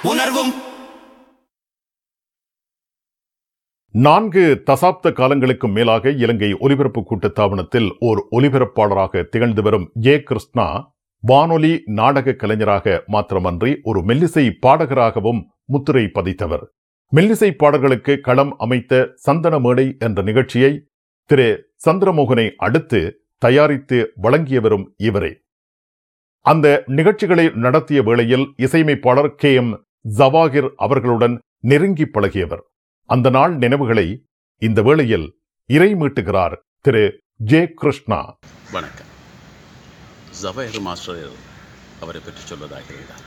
உணர்வும் நான்கு தசாப்த காலங்களுக்கு மேலாக இலங்கை ஒலிபரப்பு கூட்டத்தாபனத்தில் ஓர் ஒலிபரப்பாளராக திகழ்ந்து வரும் ஜே கிருஷ்ணா வானொலி நாடக கலைஞராக மாத்திரமன்றி ஒரு மெல்லிசை பாடகராகவும் முத்திரை பதித்தவர் மெல்லிசை பாடல்களுக்கு களம் அமைத்த சந்தன மேடை என்ற நிகழ்ச்சியை திரு சந்திரமோகனை அடுத்து தயாரித்து வழங்கியவரும் இவரே அந்த நிகழ்ச்சிகளை நடத்திய வேளையில் இசையமைப்பாளர் கே எம் ஜவாகிர் அவர்களுடன் நெருங்கி பழகியவர் அந்த நாள் நினைவுகளை இந்த வேளையில் இறை மீட்டுகிறார் திரு ஜே கிருஷ்ணா வணக்கம் ஜவையர் மாஸ்டர் அவரை பற்றி சொல்வதாக இருந்தார்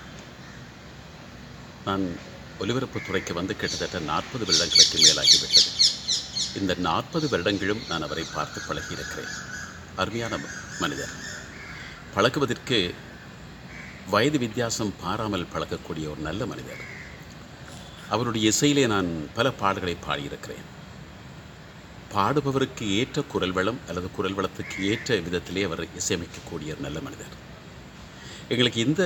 நான் ஒலிபரப்புத் துறைக்கு வந்து கிட்டத்தட்ட நாற்பது வருடங்களுக்கு மேலாகிவிட்டது இந்த நாற்பது வருடங்களும் நான் அவரை பார்த்து பழகியிருக்கிறேன் அருமையான மனிதர் பழகுவதற்கு வயது வித்தியாசம் பாராமல் பழகக்கூடிய ஒரு நல்ல மனிதர் அவருடைய இசையிலே நான் பல பாடல்களை பாடியிருக்கிறேன் பாடுபவருக்கு ஏற்ற குரல் வளம் அல்லது குரல் வளத்துக்கு ஏற்ற விதத்திலே அவர் இசையமைக்கக்கூடிய ஒரு நல்ல மனிதர் எங்களுக்கு இந்த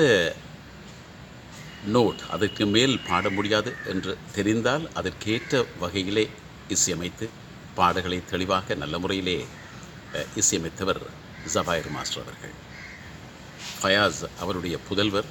நோட் அதற்கு மேல் பாட முடியாது என்று தெரிந்தால் அதற்கேற்ற வகையிலே இசையமைத்து பாடல்களை தெளிவாக நல்ல முறையிலே அஹ், இசையமைத்தவர் ஜபாயர் மாஸ்டர் அவர்கள் ஃபயாஸ் அவருடைய புதல்வர்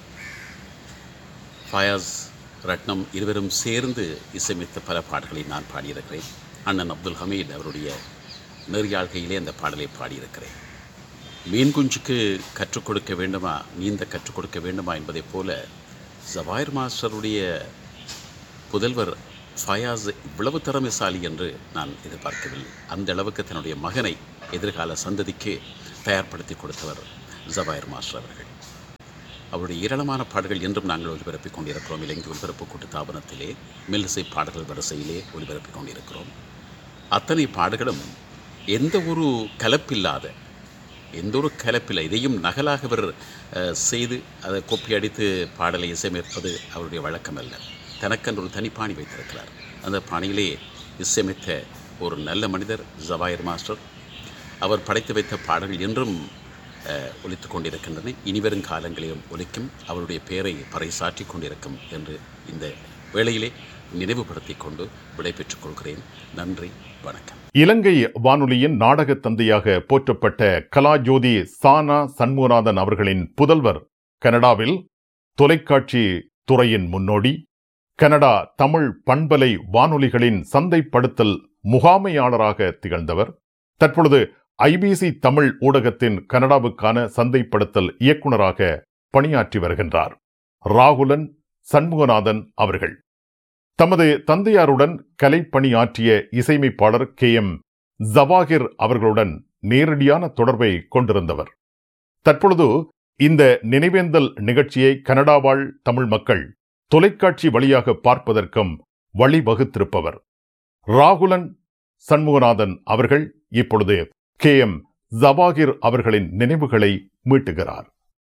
ஃபயாஸ் ரட்னம் இருவரும் சேர்ந்து இசையமைத்த பல பாடல்களை நான் பாடியிருக்கிறேன் அண்ணன் அப்துல் ஹமீத் அவருடைய நெறியாழ்கையிலே அந்த பாடலை பாடியிருக்கிறேன் மீன் குஞ்சுக்கு கற்றுக் கொடுக்க வேண்டுமா நீந்த கற்றுக் கொடுக்க வேண்டுமா என்பதைப் போல ஜவாயர் மாஸ்டருடைய புதல்வர் ஃபயாஸ் இவ்வளவு திறமைசாலி என்று நான் எதிர்பார்க்கவில்லை அந்த அளவுக்கு தன்னுடைய மகனை எதிர்கால சந்ததிக்கு தயார்படுத்தி கொடுத்தவர் ஜவாயர் மாஸ்டர் அவர்கள் அவருடைய ஏராளமான பாடல்கள் என்றும் நாங்கள் ஒலிபரப்பிக் கொண்டிருக்கிறோம் இலங்கை ஒலிபரப்பு கூட்டு தாபனத்திலே மெல்லிசை பாடல்கள் வரிசையிலே ஒலிபரப்பிக் கொண்டிருக்கிறோம் அத்தனை பாடல்களும் எந்த ஒரு கலப்பில்லாத எந்த ஒரு கலப்பில்லை இதையும் நகலாக அவர் அஹ், செய்து அதை கொப்பி அடித்து பாடலை இசையமைப்பது அவருடைய வழக்கம் அல்ல தனக்கென்று ஒரு தனி பாணி வைத்திருக்கிறார் அந்த பாணியிலே இசையமைத்த ஒரு நல்ல மனிதர் ஜவாயர் மாஸ்டர் அவர் படைத்து வைத்த பாடல்கள் என்றும் அஹ், ஒலித்துக் கொண்டிருக்கின்றன இனிவரும் காலங்களிலும் ஒலிக்கும் அவருடைய பெயரை பறைசாற்றிக் கொண்டிருக்கும் என்று இந்த வேளையிலே நினைவுபடுத்திக் கொண்டு விடைபெற்றுக் கொள்கிறேன் நன்றி வணக்கம் இலங்கை வானொலியின் நாடக தந்தையாக போற்றப்பட்ட கலாஜோதி சானா சண்முகநாதன் அவர்களின் புதல்வர் கனடாவில் தொலைக்காட்சி துறையின் முன்னோடி கனடா தமிழ் பண்பலை வானொலிகளின் சந்தைப்படுத்தல் முகாமையாளராக திகழ்ந்தவர் தற்பொழுது ஐபிசி தமிழ் ஊடகத்தின் கனடாவுக்கான சந்தைப்படுத்தல் இயக்குனராக பணியாற்றி வருகின்றார் ராகுலன் சண்முகநாதன் அவர்கள் தமது தந்தையாருடன் கலைப்பணியாற்றிய இசையமைப்பாளர் கே எம் ஜவாகிர் அவர்களுடன் நேரடியான தொடர்பை கொண்டிருந்தவர் தற்பொழுது இந்த நினைவேந்தல் நிகழ்ச்சியை கனடா வாழ் தமிழ் மக்கள் தொலைக்காட்சி வழியாக பார்ப்பதற்கும் வழிவகுத்திருப்பவர் ராகுலன் சண்முகநாதன் அவர்கள் இப்பொழுது கே எம் ஜவாகிர் அவர்களின் நினைவுகளை மீட்டுகிறார்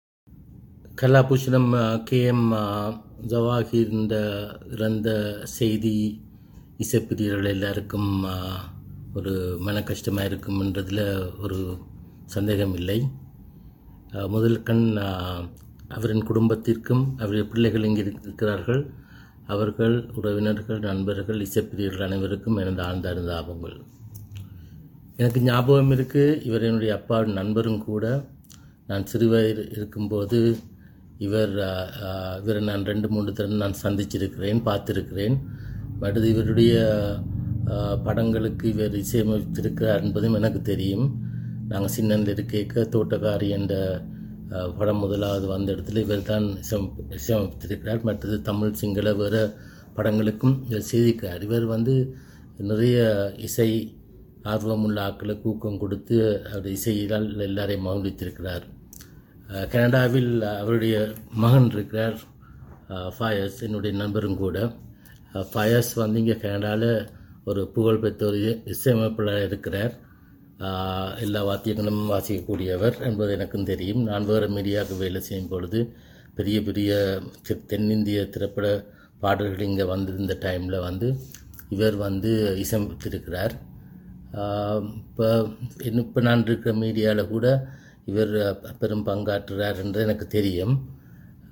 கலாபூஷணம் கே எம் ஜவாஹிர் இந்த இறந்த செய்தி இசைப்பிரியர்கள் எல்லாருக்கும் ஆ, ஒரு மன கஷ்டமாக இருக்கும்ன்றதில் ஒரு சந்தேகம் இல்லை ஆ, முதல் கண் ஆ, அவரின் குடும்பத்திற்கும் அவருடைய பிள்ளைகள் இங்கே இருக்கிறார்கள் அவர்கள் உறவினர்கள் நண்பர்கள் இசைப்பிரியர்கள் அனைவருக்கும் எனது ஆழ்ந்த அனுதாபங்கள் எனக்கு ஞாபகம் இருக்குது இவர் என்னுடைய அப்பாவின் நண்பரும் கூட நான் சிறுவயது இருக்கும்போது இவர் ஆ, ஆ, இவரை நான் ரெண்டு மூன்று தடவை நான் சந்திச்சிருக்கிறேன் பார்த்திருக்கிறேன் அடுத்து இவருடைய ஆ, படங்களுக்கு இவர் இசையமைத்திருக்கிறார் என்பதும் எனக்கு தெரியும் நாங்கள் சின்னந்தில் இருக்க தோட்டக்காரி என்ற ஆ, படம் முதலாவது வந்த இடத்துல இவர் தான் இசையமைப்பு- இசையமைத்திருக்கிறார் மற்றது தமிழ் சிங்கள வேறு படங்களுக்கும் இவர் செய்திருக்கிறார் இவர் வந்து நிறைய இசை ஆர்வமுள்ள ஆட்களுக்கு ஊக்கம் கொடுத்து அவர் இசையினால் எல்லாரையும் மகிழ்வித்திருக்கிறார் அஹ் கனடாவில் அவருடைய மகன் இருக்கிறார் அஹ் ஃபயஸ் என்னுடைய நண்பரும் கூட அஹ் ஃபயஸ் வந்து இங்கே கனடாவில் ஒரு புகழ்பெற்ற ஒரு இ- இசையமைப்பாளர் இருக்கிறார் அஹ் எல்லா வாத்தியங்களும் வாசிக்கக்கூடியவர் என்பது எனக்கும் தெரியும் நான் வேறு மீடியாவுக்கு வேலை செய்யும் பொழுது பெரிய பெரிய தி- தென்னிந்திய திரைப்பட பாடல்கள் இங்கே வந்திருந்த டைமில் வந்து இவர் வந்து இசையமைத்திருக்கிறார் இப்போ இப்போ நான் இருக்கிற மீடியாவில் கூட இவர் பெரும் பங்காற்றுறார் என்று எனக்கு தெரியும்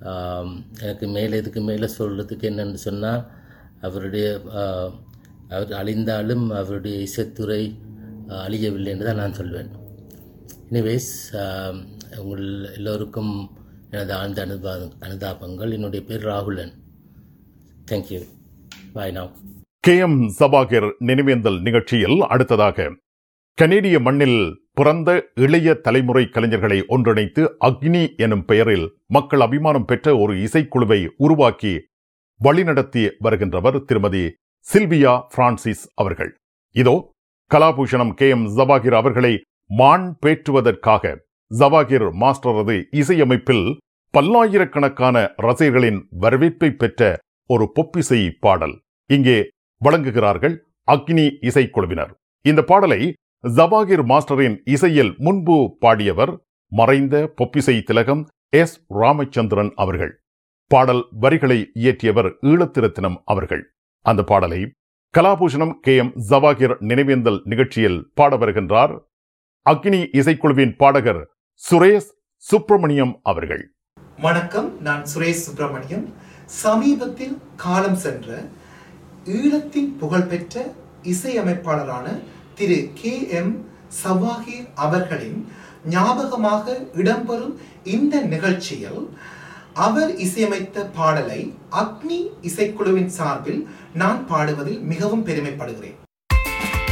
ஆம், எனக்கு மேலே இதுக்கு மேலே சொல்கிறதுக்கு என்னென்னு சொன்னால் அவருடைய ஆ, அவர் அழிந்தாலும் அவருடைய இசைத்துறை ஆ, அழியவில்லை என்று தான் நான் சொல்வேன் எனிவேஸ் உங்கள் எல்லோருக்கும் எனது ஆழ்ந்த அனுபா அனுதாபங்கள் என்னுடைய பேர் Ragulan thank you bye now K M Sabakar நினைவேந்தல் நிகழ்ச்சியில் அடுத்ததாக கனேடிய மண்ணில் பிறந்த இளைய தலைமுறை கலைஞர்களை ஒன்றிணைத்து அக்னி எனும் பெயரில் மக்கள் அபிமானம் பெற்ற ஒரு இசைக்குழுவை உருவாக்கி வழிநடத்தி வருகின்றவர் திருமதி சில்வியா பிரான்சிஸ் அவர்கள் இதோ கலாபூஷணம் கே எம் ஜவாகிர் அவர்களை மான் பேற்றுவதற்காக ஜவாகிர் மாஸ்டரது இசையமைப்பில் பல்லாயிரக்கணக்கான ரசிகர்களின் வரவேற்பை பெற்ற ஒரு பொப்பிசை பாடல் இங்கே வழங்குகிறார்கள் அக்னி இசைக்குழுவினர் இந்த பாடலை ஜவாகிர் மாஸ்டரின் இசையில் முன்பு பாடியவர் மறைந்த பொப்பிசை திலகம் எஸ் ராமச்சந்திரன் அவர்கள் பாடல் வரிகளை இயற்றியவர் ஈழத்திரத்தினம் அவர்கள் அந்த பாடலை கலாபூஷணம் கே எம் ஜவாகிர் நினைவேந்தல் நிகழ்ச்சியில் பாட வருகின்றார் அக்னி இசைக்குழுவின் பாடகர் சுரேஷ் சுப்பிரமணியம் அவர்கள் வணக்கம் நான் சுரேஷ் சுப்பிரமணியம் சமீபத்தில் காலம் சென்ற ஈழத்தின் புகழ்பெற்ற இசையமைப்பாளரான திரு கே எம் சவாஹிர் அவர்களின் ஞாபகமாக இடம்பெறும் இந்த நிகழ்ச்சியில் அவர் இசையமைத்த பாடலை அக்னி இசைக்குழுவின் சார்பில் நான் பாடுவதில் மிகவும் பெருமைப்படுகிறேன்